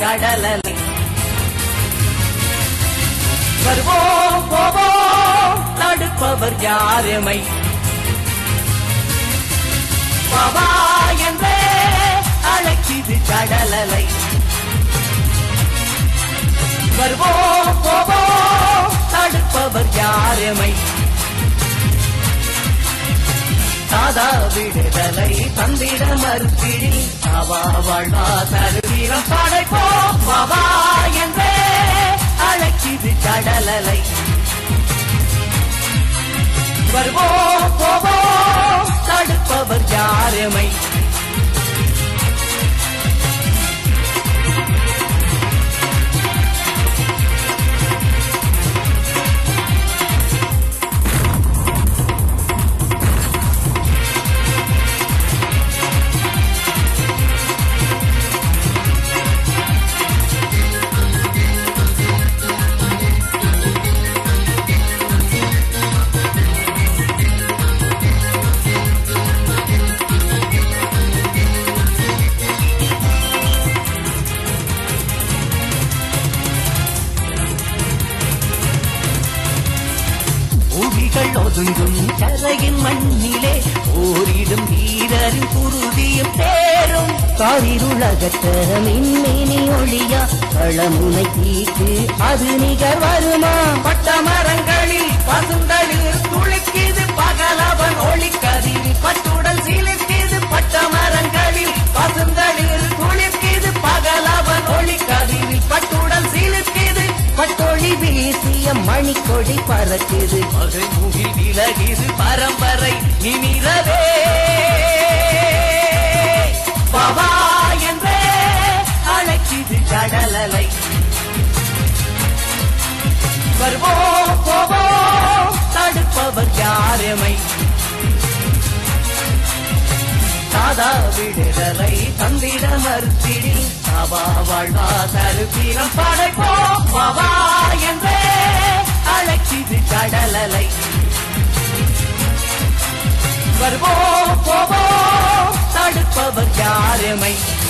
கடலலை வருவோம் போவோம் தடுப்பவர் யாருமை பாபா என்றே அழைக்கிது கடலலை வருவோம் போவோம் தடுப்பவர் யாருமை சாதா விடுதலை தந்திட மறுப்பிடி பாபா வாழ்வா தருவீரம் படைப்போம் பாபா என்றே அழைக்கிது கடலலை வருவோம் போவோம் தடுப்பவர் யாருமை புவிகள் ஒதுங்கும் கரையின் மண்ணிலே ஓரிடும் வீரரின் குருதியும் தேரும் காரிருளகத்த மின்மினி ஒளியா களமுனை தீக்கு அது நிகர் வருமா பட்ட மரங்களில் பசுந்தளிர் துளிக்கிது பகலவன் ஒளிக்கதிரி பட்டுடல் சீலிக்கிது பட்ட மரங்களில் பசுந்தளிர் துளிக்கிது பகலவன் ஒளிக்கதிரி பட்டுடல் சீலிக்கிது பட்டொளி வீசிய மணிக்கொடி பறக்குது பகை முகில் விலகிது பரம்பரை நிமிரவே பாபா என்றே அழைக்கிது கடலலை வருவோம் போவோம் தடுப்பவர் யாருமை சாதா விடுதலை தந்திட மறுத்திடி பாபா வாழ்வா தருப்பீரம் படைப்போம் பாபா என்றே அழைக்கிது கடலலை வருவோம் போவோம் தடுப்பவர் யாருமை